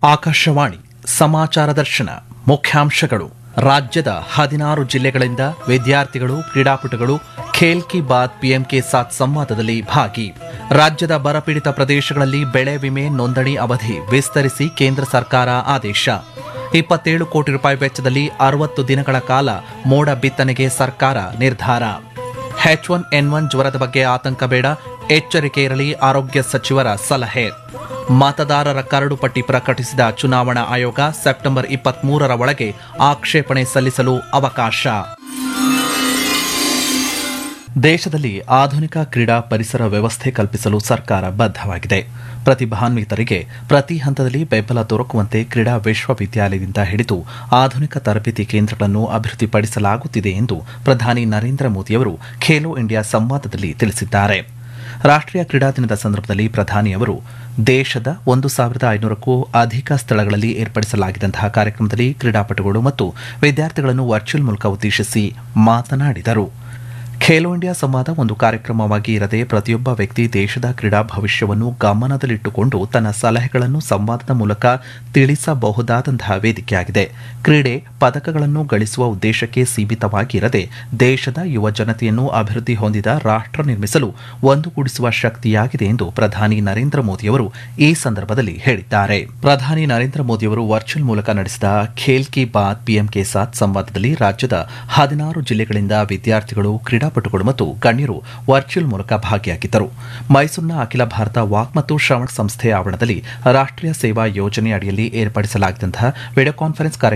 ಆಕಾಶವಾಣಿ ಸಮಾಚಾರ ದರ್ಶನ ಮುಖ್ಯಾಂಶಗಳು ರಾಜ್ಯದ ಹದಿನಾರು ಜಿಲ್ಲೆಗಳಿಂದ ವಿದ್ಯಾರ್ಥಿಗಳು ಕ್ರೀಡಾಪಟುಗಳು ಖೇಲ್ ಕಿ ಬಾತ್ ಪಿಎಂ ಕೆ ಸಾತ್ ಸಂವಾದದಲ್ಲಿ ಭಾಗಿ ರಾಜ್ಯದ ಬರಪೀಡಿತ ಪ್ರದೇಶಗಳಲ್ಲಿ ಬೆಳೆ ವಿಮೆ ನೋಂದಣಿ ಅವಧಿ ವಿಸ್ತರಿಸಿ ಕೇಂದ್ರ ಸರ್ಕಾರ ಆದೇಶ ಇಪ್ಪತ್ತೇಳು ಕೋಟಿ ರೂಪಾಯಿ ವೆಚ್ಚದಲ್ಲಿ ಅರವತ್ತು ದಿನಗಳ ಕಾಲ ಮೋಡ ಬಿತ್ತನೆಗೆ ಸರ್ಕಾರ ನಿರ್ಧಾರ ಎಚ್ ಒನ್ ಎನ್ ಒನ್ ಜ್ವರದ ಬಗ್ಗೆ ಆತಂಕ ಬೇಡ ಎಚ್ಚರಿಕೆ ಇರಲಿ ಆರೋಗ್ಯ ಸಚಿವರ ಸಲಹೆ ಮತದಾರರ ಕರಡು ಪಟ್ಟಿ ಪ್ರಕಟಿಸಿದ ಚುನಾವಣಾ ಆಯೋಗ ಸೆಪ್ಟೆಂಬರ್ ಇಪ್ಪತ್ಮೂರರ ಒಳಗೆ ಆಕ್ಷೇಪಣೆ ಸಲ್ಲಿಸಲು ಅವಕಾಶ ದೇಶದಲ್ಲಿ ಆಧುನಿಕ ಕ್ರೀಡಾ ಪರಿಸರ ವ್ಯವಸ್ಥೆ ಕಲ್ಪಿಸಲು ಸರ್ಕಾರ ಬದ್ಧವಾಗಿದೆ ಪ್ರತಿಭಾನ್ವಿತರಿಗೆ ಪ್ರತಿ ಹಂತದಲ್ಲಿ ಬೆಂಬಲ ದೊರಕುವಂತೆ ಕ್ರೀಡಾ ವಿಶ್ವವಿದ್ಯಾಲಯದಿಂದ ಹಿಡಿದು ಆಧುನಿಕ ತರಬೇತಿ ಕೇಂದ್ರಗಳನ್ನು ಅಭಿವೃದ್ಧಿಪಡಿಸಲಾಗುತ್ತಿದೆ ಎಂದು ಪ್ರಧಾನಿ ನರೇಂದ್ರ ಮೋದಿಯವರು ಖೇಲೋ ಇಂಡಿಯಾ ಸಂವಾದದಲ್ಲಿ ತಿಳಿಸಿದ್ದಾರೆ ರಾಷ್ಟ್ರೀಯ ಕ್ರೀಡಾ ದಿನದ ಸಂದರ್ಭದಲ್ಲಿ ಪ್ರಧಾನಿ ಅವರು ದೇಶದ ಒಂದು ಸಾವಿರದ ಐನೂರಕ್ಕೂ ಅಧಿಕ ಸ್ಥಳಗಳಲ್ಲಿ ಏರ್ಪಡಿಸಲಾಗಿದ್ದಂತಹ ಕಾರ್ಯಕ್ರಮದಲ್ಲಿ ಕ್ರೀಡಾಪಟುಗಳು ಮತ್ತು ವಿದ್ಯಾರ್ಥಿಗಳನ್ನು ವರ್ಚುವಲ್ ಮೂಲಕ ಉದ್ದೇಶಿಸಿ ಮಾತನಾಡಿದರು ಖೇಲೋ ಇಂಡಿಯಾ ಸಂವಾದ ಒಂದು ಕಾರ್ಯಕ್ರಮವಾಗಿ ಇರದೆ ಪ್ರತಿಯೊಬ್ಬ ವ್ಯಕ್ತಿ ದೇಶದ ಕ್ರೀಡಾ ಭವಿಷ್ಯವನ್ನು ಗಮನದಲ್ಲಿಟ್ಟುಕೊಂಡು ತನ್ನ ಸಲಹೆಗಳನ್ನು ಸಂವಾದದ ಮೂಲಕ ತಿಳಿಸಬಹುದಾದಂತಹ ವೇದಿಕೆಯಾಗಿದೆ ಕ್ರೀಡೆ ಪದಕಗಳನ್ನು ಗಳಿಸುವ ಉದ್ದೇಶಕ್ಕೆ ಸೀಮಿತವಾಗಿರದೆ ದೇಶದ ಯುವ ಜನತೆಯನ್ನು ಅಭಿವೃದ್ಧಿ ಹೊಂದಿದ ರಾಷ್ಟ್ರ ನಿರ್ಮಿಸಲು ಒಂದುಗೂಡಿಸುವ ಶಕ್ತಿಯಾಗಿದೆ ಎಂದು ಪ್ರಧಾನಿ ನರೇಂದ್ರ ಮೋದಿಯವರು ಈ ಸಂದರ್ಭದಲ್ಲಿ ಹೇಳಿದ್ದಾರೆ ಪ್ರಧಾನಿ ನರೇಂದ್ರ ಮೋದಿಯವರು ವರ್ಚುವಲ್ ಮೂಲಕ ನಡೆಸಿದ ಖೇಲ್ ಕಿ ಬಾತ್ ಪಿಎಂ ಕೆ ಸಾತ್ ಸಂವಾದದಲ್ಲಿ ರಾಜ್ಯದ ಹದಿನಾರು ಜಿಲ್ಲೆಗಳಿಂದ ವಿದ್ಯಾರ್ಥಿಗಳು ಕ್ರೀಡಾಪಟುಗಳು ಮತ್ತು ಗಣ್ಯರು ವರ್ಚುವಲ್ ಮೂಲಕ ಭಾಗಿಯಾಗಿದ್ದರು ಮೈಸೂರಿನ ಅಖಿಲ ಭಾರತ ವಾಕ್ ಮತ್ತು ಶ್ರವಣ ಸಂಸ್ಥೆ ಆವರಣದಲ್ಲಿ ರಾಷ್ಟ್ರೀಯ ಸೇವಾ ಯೋಜನೆ ಅಡಿಯಲ್ಲಿ ಏರ್ಪಡಿಸಲಾಗಿದ್ದಂತಹ ವಿಡಿಯೋ ಕಾನ್ಫರೆನ್ಸ್ ಕಾರ್ಯಕ್ರಮ